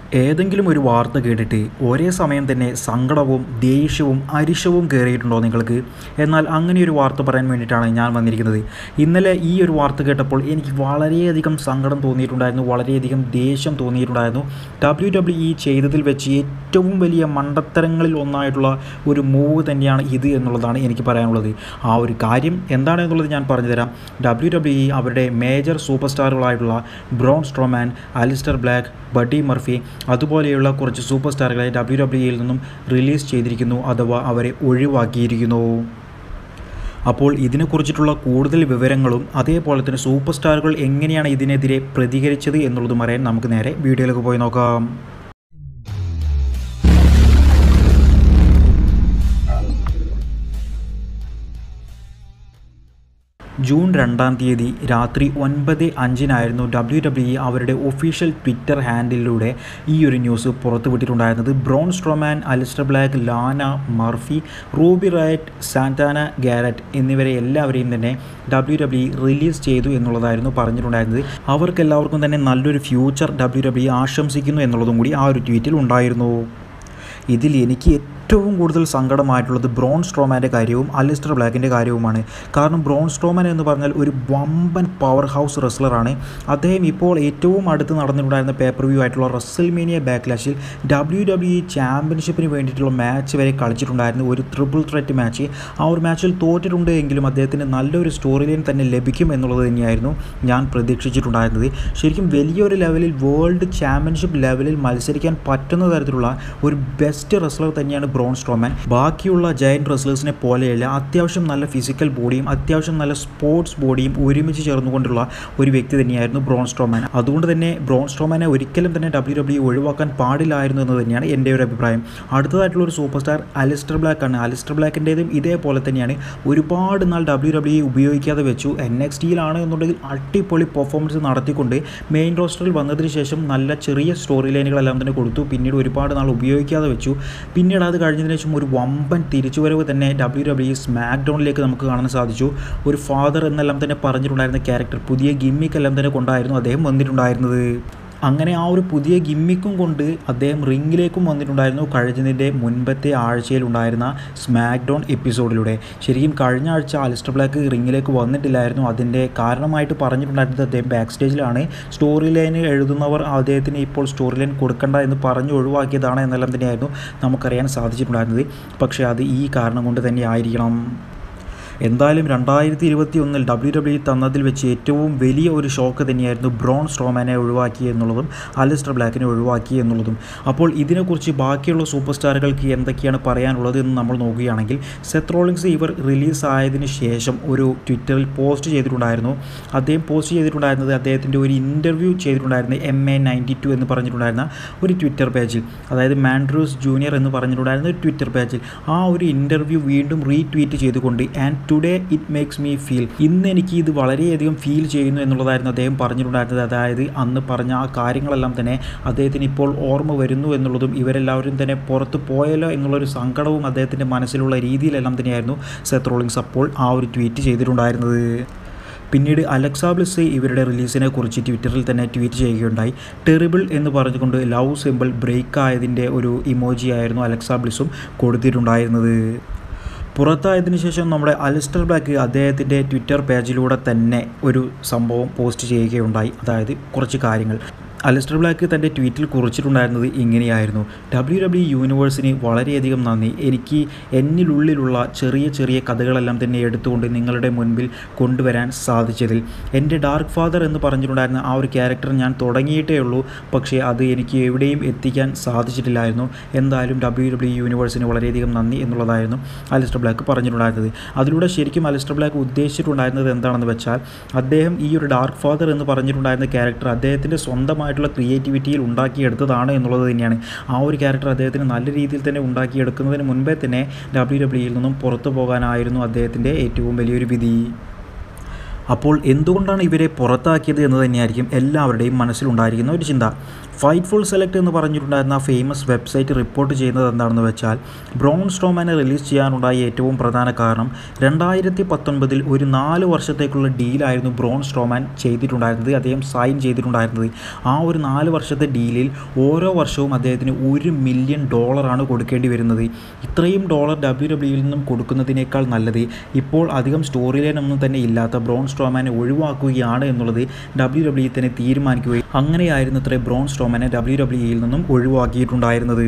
ഏതെങ്കിലും ഒരു വാർത്ത കേട്ടിട്ട് ഒരേ സമയം തന്നെ സങ്കടവും ദേഷ്യവും അരിശവും കയറിയിട്ടുണ്ടോ നിങ്ങൾക്ക് എന്നാൽ അങ്ങനെ ഒരു വാർത്ത പറയാൻ വേണ്ടിയിട്ടാണ് ഞാൻ വന്നിരിക്കുന്നത് ഇന്നലെ ഈ ഒരു വാർത്ത കേട്ടപ്പോൾ എനിക്ക് വളരെയധികം സങ്കടം തോന്നിയിട്ടുണ്ടായിരുന്നു വളരെയധികം ദേഷ്യം തോന്നിയിട്ടുണ്ടായിരുന്നു ഡബ്ല്യു ഡബ്ല്യു ഇ ചെയ്തതിൽ വെച്ച് ഏറ്റവും വലിയ മണ്ടത്തരങ്ങളിൽ ഒന്നായിട്ടുള്ള ഒരു മൂവ് തന്നെയാണ് ഇത് എന്നുള്ളതാണ് എനിക്ക് പറയാനുള്ളത് ആ ഒരു കാര്യം എന്താണ് എന്നുള്ളത് ഞാൻ പറഞ്ഞുതരാം ഡബ്ല്യു ഡബ്ല്യു ഇ അവരുടെ മേജർ സൂപ്പർ സ്റ്റാറുകളായിട്ടുള്ള Braun Strowman Aleister Black Buddy Murphy അതുപോലെയുള്ള കുറച്ച് സൂപ്പർ സ്റ്റാറുകളെ ഡബ്ല്യു ഡബ്ല്യു ഇയിൽ നിന്നും റിലീസ് ചെയ്തിരിക്കുന്നു അഥവാ അവരെ ഒഴിവാക്കിയിരിക്കുന്നു അപ്പോൾ ഇതിനെക്കുറിച്ചിട്ടുള്ള കൂടുതൽ വിവരങ്ങളും അതേപോലെ തന്നെ സൂപ്പർ സ്റ്റാറുകൾ എങ്ങനെയാണ് ഇതിനെതിരെ പ്രതികരിച്ചത് എന്നുള്ളതും അറിയാൻ നമുക്ക് നേരെ വീഡിയോയിലേക്ക് പോയി നോക്കാം ജൂൺ രണ്ടാം തീയതി രാത്രി ഒൻപത് അഞ്ചിനായിരുന്നു ഡബ്ല്യു ഡബ്ല്യു ഇ അവരുടെ ഒഫീഷ്യൽ ട്വിറ്റർ ഹാൻഡിലൂടെ ഈ ഒരു ന്യൂസ് പുറത്തുവിട്ടിട്ടുണ്ടായിരുന്നത് Braun Strowman Aleister Black Lana Murphy Ruby Riott Santana Garrett എന്നിവരെ എല്ലാവരെയും തന്നെ ഡബ്ല്യു ഡബ്ല്യു ഇ റിലീസ് ചെയ്തു എന്നുള്ളതായിരുന്നു പറഞ്ഞിട്ടുണ്ടായിരുന്നത് അവർക്കെല്ലാവർക്കും തന്നെ നല്ലൊരു ഫ്യൂച്ചർ ഡബ്ല്യു ഡബ്ല്യു ഇ ആശംസിക്കുന്നു എന്നുള്ളതും കൂടി ആ ഒരു ട്വീറ്റിൽ ഉണ്ടായിരുന്നു ഇതിൽ എനിക്ക് ഏറ്റവും കൂടുതൽ സങ്കടമായിട്ടുള്ളത് ബ്രോൺ സ്ട്രോമാൻ്റെ കാര്യവും അലിസ്റ്റർ ബ്ലാക്കിൻ്റെ കാര്യവുമാണ് കാരണം ബ്രോൺ സ്ട്രോമാൻ എന്ന് പറഞ്ഞാൽ ഒരു വമ്പൻ പവർ ഹൗസ് റെസ്ലറാണ് അദ്ദേഹം ഇപ്പോൾ ഏറ്റവും അടുത്ത് നടന്നിട്ടുണ്ടായിരുന്ന പേപ്പർ വ്യൂ ആയിട്ടുള്ള റസൽമേനിയ ബാക്ക്ലാഷിൽ ഡബ്ല്യു ഡബ്ല്യു ഇ ചാമ്പ്യൻഷിപ്പിന് വേണ്ടിയിട്ടുള്ള മാച്ച് വരെ കളിച്ചിട്ടുണ്ടായിരുന്നു ഒരു ട്രിപ്പിൾ ത്രെറ്റ് മാച്ച് ആ ഒരു മാച്ചിൽ തോറ്റിട്ടുണ്ട് എങ്കിലും അദ്ദേഹത്തിന് നല്ലൊരു സ്റ്റോറി ലൈൻ തന്നെ ലഭിക്കും എന്നുള്ളത് തന്നെയായിരുന്നു ഞാൻ പ്രതീക്ഷിച്ചിട്ടുണ്ടായിരുന്നത് ശരിക്കും വലിയൊരു ലെവലിൽ വേൾഡ് ചാമ്പ്യൻഷിപ്പ് ലെവലിൽ മത്സരിക്കാൻ പറ്റുന്ന തരത്തിലുള്ള ഒരു ബെസ്റ്റ് റെസ്ലർ തന്നെയാണ് ബ്രോൺ സ്ട്രോമാൻ ബാക്കിയുള്ള ജയൻറ്റ് റെസ്ലേഴ്സിനെ പോലെയല്ല അത്യാവശ്യം നല്ല ഫിസിക്കൽ ബോഡിയും അത്യാവശ്യം നല്ല സ്പോർട്സ് ബോഡിയും ഒരുമിച്ച് ചേർന്നുകൊണ്ടുള്ള ഒരു വ്യക്തി തന്നെയായിരുന്നു ബ്രോൺ സ്ട്രോമാൻ അതുകൊണ്ട് തന്നെ ബ്രോൺ സ്ട്രോമാനെ ഒരിക്കലും തന്നെ ഡബ്ല്യു ഡബ്ല്യു ഒഴിവാക്കാൻ പാടില്ലായിരുന്നു എന്ന് തന്നെയാണ് എൻ്റെ ഒരു അഭിപ്രായം അടുത്തതായിട്ടുള്ള ഒരു സൂപ്പർ സ്റ്റാർ അലിസ്റ്റർ ബ്ലാക്ക് ആണ് അലിസ്റ്റർ ബ്ലാക്കിൻ്റെതും ഇതേപോലെ തന്നെയാണ് ഒരുപാട് നാൾ ഡബ്ല്യു ഡബ്ല്യു ഉപയോഗിക്കാതെ വെച്ചു എൻ എക്സ് ടിയിലാണ് എന്നുണ്ടെങ്കിൽ അടിപൊളി പെർഫോമൻസ് നടത്തിക്കൊണ്ട് മെയിൻ റോസ്റ്ററിൽ വന്നതിന് ശേഷം നല്ല ചെറിയ സ്റ്റോറി ലൈനുകളെല്ലാം തന്നെ കൊടുത്തു പിന്നീട് ഒരുപാട് നാൾ ഉപയോഗിക്കാതെ വെച്ചു പിന്നീട് അത് കഴിഞ്ഞതിന് ശേഷം ഒരു വമ്പൻ തിരിച്ചുവരവ് തന്നെ ഡബ്ല്യു ഡബ്ല്യു സ്മാക്ക് ഡൗണിലേക്ക് നമുക്ക് കാണാൻ സാധിച്ചു ഒരു ഫാദർ എന്നെല്ലാം തന്നെ പറഞ്ഞിട്ടുണ്ടായിരുന്ന ക്യാരക്ടർ പുതിയ ഗിമ്മിക്കെല്ലാം തന്നെ കൊണ്ടായിരുന്നു അദ്ദേഹം വന്നിട്ടുണ്ടായിരുന്നത് അങ്ങനെ ആ ഒരു പുതിയ ഗിമ്മിക്കും കൊണ്ട് അദ്ദേഹം റിങ്ങിലേക്കും വന്നിട്ടുണ്ടായിരുന്നു കഴിഞ്ഞതിൻ്റെ മുൻപത്തെ ആഴ്ചയിൽ ഉണ്ടായിരുന്ന സ്മാക്ക് ഡൗൺ എപ്പിസോഡിലൂടെ ശരിക്കും കഴിഞ്ഞ ആഴ്ച അലിസ്റ്റർ ബ്ലാക്ക് റിങ്ങിലേക്ക് വന്നിട്ടില്ലായിരുന്നു അതിൻ്റെ കാരണമായിട്ട് പറഞ്ഞിട്ടുണ്ടായിരുന്നത് അദ്ദേഹം ബാക്ക് സ്റ്റേജിലാണ് സ്റ്റോറി ലൈൻ എഴുതുന്നവർ അദ്ദേഹത്തിന് ഇപ്പോൾ സ്റ്റോറി ലൈൻ കൊടുക്കണ്ട എന്ന് പറഞ്ഞ് ഒഴിവാക്കിയതാണ് എന്നെല്ലാം തന്നെയായിരുന്നു നമുക്കറിയാൻ സാധിച്ചിട്ടുണ്ടായിരുന്നത് പക്ഷേ അത് ഈ കാരണം കൊണ്ട് തന്നെ ആയിരിക്കണം എന്തായാലും രണ്ടായിരത്തി ഇരുപത്തി ഒന്നിൽ ഡബ്ല്യു ഡബ്ല്യു തന്നതിൽ വെച്ച് ഏറ്റവും വലിയ ഒരു ഷോക്ക് തന്നെയായിരുന്നു ബ്രോൺ സ്ട്രോമാനെ ഒഴിവാക്കി എന്നുള്ളതും അലിസ്റ്റർ ബ്ലാക്കിനെ ഒഴിവാക്കി എന്നുള്ളതും അപ്പോൾ ഇതിനെക്കുറിച്ച് ബാക്കിയുള്ള സൂപ്പർ സ്റ്റാറുകൾക്ക് എന്തൊക്കെയാണ് പറയാനുള്ളത് എന്ന് നമ്മൾ നോക്കുകയാണെങ്കിൽ സെത്ത് റോളിങ്സ് ഇവർ റിലീസ് ആയതിനു ശേഷം ഒരു ട്വിറ്ററിൽ പോസ്റ്റ് ചെയ്തിട്ടുണ്ടായിരുന്നു അദ്ദേഹം പോസ്റ്റ് ചെയ്തിട്ടുണ്ടായിരുന്നത് അദ്ദേഹത്തിൻ്റെ ഒരു ഇൻ്റർവ്യൂ ചെയ്തിട്ടുണ്ടായിരുന്ന എം എ നയൻറ്റി ടു എന്ന് പറഞ്ഞിട്ടുണ്ടായിരുന്ന ഒരു ട്വിറ്റർ പേജിൽ അതായത് മാൻഡ്രൂസ് ജൂനിയർ എന്ന് പറഞ്ഞിട്ടുണ്ടായിരുന്ന ഒരു ട്വിറ്റർ പേജിൽ ആ ഒരു ഇൻ്റർവ്യൂ വീണ്ടും റീട്വീറ്റ് ചെയ്തുകൊണ്ട് and today it makes me feel ഇന്ന് എനിക്ക് ഇത് വളരെയധികം ഫീൽ ചെയ്യുന്നു എന്നുള്ളതായിരുന്നു അദ്ദേഹം പറഞ്ഞിട്ടുണ്ടായിരുന്നത് അതായത് അന്ന് പറഞ്ഞ ആ കാര്യങ്ങളെല്ലാം തന്നെ അദ്ദേഹത്തിന് ഇപ്പോൾ ഓർമ്മ വരുന്നു എന്നുള്ളതും ഇവരെല്ലാവരും തന്നെ പുറത്ത് പോയല്ലോ എന്നുള്ളൊരു സങ്കടവും അദ്ദേഹത്തിൻ്റെ മനസ്സിലുള്ള രീതിയിലെല്ലാം തന്നെയായിരുന്നു സെത്ത് റോളിങ്സ് അപ്പോൾ ആ ഒരു ട്വീറ്റ് ചെയ്തിട്ടുണ്ടായിരുന്നത് പിന്നീട് അലക്സാ ബ്ലിസ് ഇവരുടെ റിലീസിനെ കുറിച്ച് ട്വിറ്ററിൽ തന്നെ ട്വീറ്റ് ചെയ്യുകയുണ്ടായി ടെറിബിൾ എന്ന് പറഞ്ഞുകൊണ്ട് ലവ് സിമ്പിൾ ബ്രേക്ക് ആയതിൻ്റെ ഒരു ഇമോജി ആയിരുന്നു അലക്സാ ബ്ലിസും കൊടുത്തിട്ടുണ്ടായിരുന്നത് പുറത്തായതിനു ശേഷം നമ്മുടെ അലിസ്റ്റർ ബ്ലാക്ക് അദ്ദേഹത്തിൻ്റെ ട്വിറ്റർ പേജിലൂടെ തന്നെ ഒരു സംഭവം പോസ്റ്റ് ചെയ്യുകയുണ്ടായി അതായത് കുറച്ച് കാര്യങ്ങൾ അലിസ്റ്റർ ബ്ലാക്ക് തൻ്റെ ട്വീറ്റിൽ കുറിച്ചിട്ടുണ്ടായിരുന്നത് ഇങ്ങനെയായിരുന്നു ഡബ്ല്യു ഡബ്ല്യു യൂണിവേഴ്സിന് വളരെയധികം നന്ദി എനിക്ക് എന്നിലുള്ളിലുള്ള ചെറിയ ചെറിയ കഥകളെല്ലാം തന്നെ എടുത്തുകൊണ്ട് നിങ്ങളുടെ മുൻപിൽ കൊണ്ടുവരാൻ സാധിച്ചതിൽ എൻ്റെ ഡാർക്ക് ഫാദർ എന്ന് പറഞ്ഞിട്ടുണ്ടായിരുന്ന ആ ഒരു ക്യാരക്ടർ ഞാൻ തുടങ്ങിയിട്ടേ ഉള്ളൂ പക്ഷേ അത് എനിക്ക് എവിടെയും എത്തിക്കാൻ സാധിച്ചിട്ടില്ലായിരുന്നു എന്തായാലും ഡബ്ല്യു ഡബ്ല്യു യൂണിവേഴ്സിന് വളരെയധികം നന്ദി എന്നുള്ളതായിരുന്നു അലിസ്റ്റർ ബ്ലാക്ക് പറഞ്ഞിട്ടുണ്ടായിരുന്നത് അതിലൂടെ ശരിക്കും അലിസ്റ്റർ ബ്ലാക്ക് ഉദ്ദേശിച്ചിട്ടുണ്ടായിരുന്നത് എന്താണെന്ന് വെച്ചാൽ അദ്ദേഹം ഈ ഒരു ഡാർക്ക് ഫാദർ എന്ന് പറഞ്ഞിട്ടുണ്ടായിരുന്ന ക്യാരക്ടർ അദ്ദേഹത്തിൻ്റെ സ്വന്തമായിട്ടുള്ള ക്രിയേറ്റിവിറ്റിയിൽ ഉണ്ടാക്കിയെടുത്തതാണ് എന്നുള്ളത് തന്നെയാണ് ആ ഒരു ക്യാരക്ടർ അദ്ദേഹത്തിന് നല്ല രീതിയിൽ തന്നെ ഉണ്ടാക്കിയെടുക്കുന്നതിന് മുൻപേ തന്നെ ഡബ്ല്യു ഡബ്ല്യുയിൽ നിന്നും പുറത്തു പോകാനായിരുന്നു അദ്ദേഹത്തിൻ്റെ ഏറ്റവും വലിയൊരു വിധി അപ്പോൾ എന്തുകൊണ്ടാണ് ഇവരെ പുറത്താക്കിയത് എന്ന് തന്നെയായിരിക്കും എല്ലാവരുടെയും മനസ്സിലുണ്ടായിരിക്കുന്ന ഒരു ചിന്ത ഫൈറ്റ്ഫുൾ സെലക്ട് എന്ന് പറഞ്ഞിട്ടുണ്ടായിരുന്ന ഫേമസ് വെബ്സൈറ്റ് റിപ്പോർട്ട് ചെയ്യുന്നത് എന്താണെന്ന് വെച്ചാൽ ബ്രൗൺ സ്ട്രോമാനെ റിലീസ് ചെയ്യാനുണ്ടായ ഏറ്റവും പ്രധാന കാരണം രണ്ടായിരത്തി പത്തൊൻപതിൽ ഒരു നാല് വർഷത്തേക്കുള്ള ഡീലായിരുന്നു ബ്രോൺ സ്ട്രോമാൻ ചെയ്തിട്ടുണ്ടായിരുന്നത് അദ്ദേഹം സൈൻ ചെയ്തിട്ടുണ്ടായിരുന്നത് ആ ഒരു നാല് വർഷത്തെ ഡീലിൽ ഓരോ വർഷവും അദ്ദേഹത്തിന് ഒരു മില്യൺ ഡോളറാണ് കൊടുക്കേണ്ടി വരുന്നത് ഇത്രയും ഡോളർ ഡബ്ല്യു ഡബ്ല്യുയിൽ നിന്നും കൊടുക്കുന്നതിനേക്കാൾ നല്ലത് ഇപ്പോൾ അധികം സ്റ്റോറി ലൈൻ ഒന്നും തന്നെ ഇല്ലാത്ത ബ്രോൺ സ്ട്രോമാനെ ഒഴിവാക്കുകയാണ് എന്നുള്ളത് ഡബ്ല്യു ഡബ്ല്യു തന്നെ തീരുമാനിക്കുകയും അങ്ങനെയായിരുന്നു ഇത്ര ബ്രോൺ സ്ട്രോമാനെ ഡബ്ല്യു ഡബ്ല്യുയിൽ നിന്നും ഒഴിവാക്കിയിട്ടുണ്ടായിരുന്നത്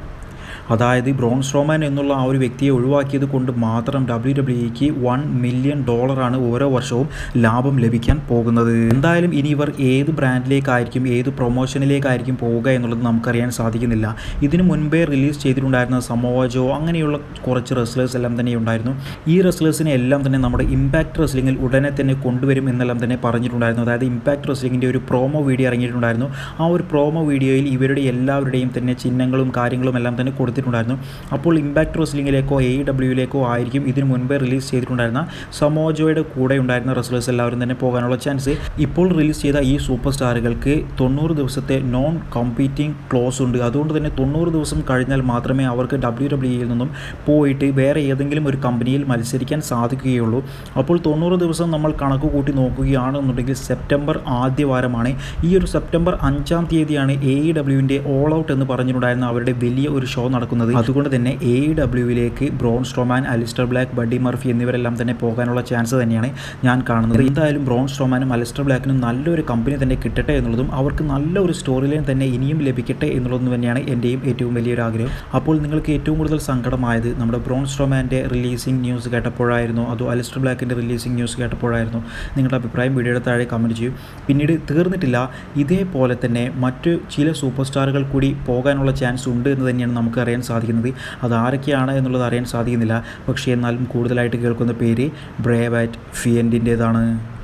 അതായത് ബ്രോൺ സ്ട്രോമാൻ എന്നുള്ള ആ ഒരു വ്യക്തിയെ ഒഴിവാക്കിയത് കൊണ്ട് മാത്രം ഡബ്ല്യു ഡബ്ല്യുക്ക് വൺ മില്യൺ ഡോളറാണ് ഓരോ വർഷവും ലാഭം ലഭിക്കാൻ പോകുന്നത് എന്തായാലും ഇനി ഇവർ ഏത് ബ്രാൻഡിലേക്കായിരിക്കും ഏത് പ്രൊമോഷനിലേക്കായിരിക്കും പോവുക എന്നുള്ളത് നമുക്കറിയാൻ സാധിക്കുന്നില്ല ഇതിനു മുൻപേ റിലീസ് ചെയ്തിട്ടുണ്ടായിരുന്ന സമോജോ അങ്ങനെയുള്ള കുറച്ച് റെസ്ലേഴ്സ് എല്ലാം തന്നെ ഉണ്ടായിരുന്നു ഈ റെസ്ലേഴ്സിനെ എല്ലാം തന്നെ നമ്മുടെ ഇമ്പാക്ട് റെസ്ലിംഗിൽ ഉടനെ തന്നെ കൊണ്ടുവരും എന്നെല്ലാം തന്നെ പറഞ്ഞിട്ടുണ്ടായിരുന്നു അതായത് ഇമ്പാക്ട് റെസ്ലിംഗിൻ്റെ ഒരു പ്രോമോ വീഡിയോ ഇറങ്ങിയിട്ടുണ്ടായിരുന്നു ആ ഒരു പ്രോമോ വീഡിയോയിൽ ഇവരുടെ എല്ലാവരുടെയും തന്നെ ചിഹ്നങ്ങളും കാര്യങ്ങളും എല്ലാം തന്നെ കൊടുത്തിട്ടുണ്ടായിരുന്നു അപ്പോൾ ഇമ്പാക്ട് റെസ്ലിംഗിലേക്കോ എ ഡബ്ല്യുയിലേക്കോ ആയിരിക്കും ഇതിനു മുൻപേ റിലീസ് ചെയ്തിട്ടുണ്ടായിരുന്ന സമോജോയുടെ കൂടെ ഉണ്ടായിരുന്ന റെസ്ലേഴ്സ് എല്ലാവരും തന്നെ പോകാനുള്ള ചാൻസ് ഇപ്പോൾ റിലീസ് ചെയ്ത ഈ സൂപ്പർ സ്റ്റാറുകൾക്ക് തൊണ്ണൂറ് ദിവസത്തെ നോൺ കമ്പീറ്റിംഗ് ക്ലോസ് ഉണ്ട് അതുകൊണ്ട് തന്നെ തൊണ്ണൂറ് ദിവസം കഴിഞ്ഞാൽ മാത്രമേ അവർക്ക് ഡബ്ല്യു ഡബ്ല്യുയിൽ നിന്നും പോയിട്ട് വേറെ ഏതെങ്കിലും ഒരു കമ്പനിയിൽ മത്സരിക്കാൻ സാധിക്കുകയുള്ളൂ അപ്പോൾ തൊണ്ണൂറ് ദിവസം നമ്മൾ കണക്ക് കൂട്ടി നോക്കുകയാണെന്നുണ്ടെങ്കിൽ സെപ്റ്റംബർ ആദ്യ വാരമാണ് ഈ ഒരു സെപ്റ്റംബർ അഞ്ചാം തീയതിയാണ് എ ഇ ഡബ്ല്യുവിൻ്റെ ഓൾ ഔട്ട് എന്ന് പറഞ്ഞിട്ടുണ്ടായിരുന്ന അവരുടെ വലിയ ഒരു ഷോ നടക്കുന്നത് അതുകൊണ്ട് തന്നെ എ ഇ ഡബ്ല്യുവിലേക്ക് Braun Strowman Aleister Black Buddy Murphy എന്നിവരെല്ലാം തന്നെ പോകാനുള്ള ചാൻസ് തന്നെയാണ് ഞാൻ കാണുന്നത് എന്തായാലും ബ്രോൺ സ്ട്രോമാനും അലിസ്റ്റർ ബ്ലാക്കിനും നല്ലൊരു കമ്പനി തന്നെ കിട്ടട്ടെ എന്നുള്ളതും അവർക്ക് നല്ല ഒരു സ്റ്റോറി ലൈൻ തന്നെ ഇനിയും ലഭിക്കട്ടെ എന്നുള്ളതും തന്നെയാണ് എൻ്റെയും ഏറ്റവും വലിയൊരു ആഗ്രഹം അപ്പോൾ നിങ്ങൾക്ക് ഏറ്റവും കൂടുതൽ സങ്കടമായത് നമ്മുടെ ബ്രോൺ സ്ട്രോമാൻ്റെ റിലീസിംഗ് ന്യൂസ് കേട്ടപ്പോഴായിരുന്നു അതോ അലിസ്റ്റർ ബ്ലാക്കിൻ്റെ റിലീസിംഗ് ന്യൂസ് കേട്ടപ്പോഴായിരുന്നു നിങ്ങളുടെ അഭിപ്രായം വീഡിയോയുടെ താഴെ കമൻറ്റ് ചെയ്യും പിന്നീട് തീർന്നിട്ടില്ല ഇതേപോലെ തന്നെ മറ്റ് ചില സൂപ്പർ സ്റ്റാറുകൾ കൂടി പോകാനുള്ള ചാൻസ് ഉണ്ട് എന്ന് തന്നെയാണ് നമുക്ക് അറിയാൻ സാധിക്കുന്നത് അത് ആരൊക്കെയാണ് എന്നുള്ളത് അറിയാൻ സാധിക്കുന്നില്ല പക്ഷേ എന്നാലും കൂടുതലായിട്ട് കേൾക്കുന്ന പേര് ബ്രേവാറ്റ് ഫിയൻറ്റിൻ്റേതാണ്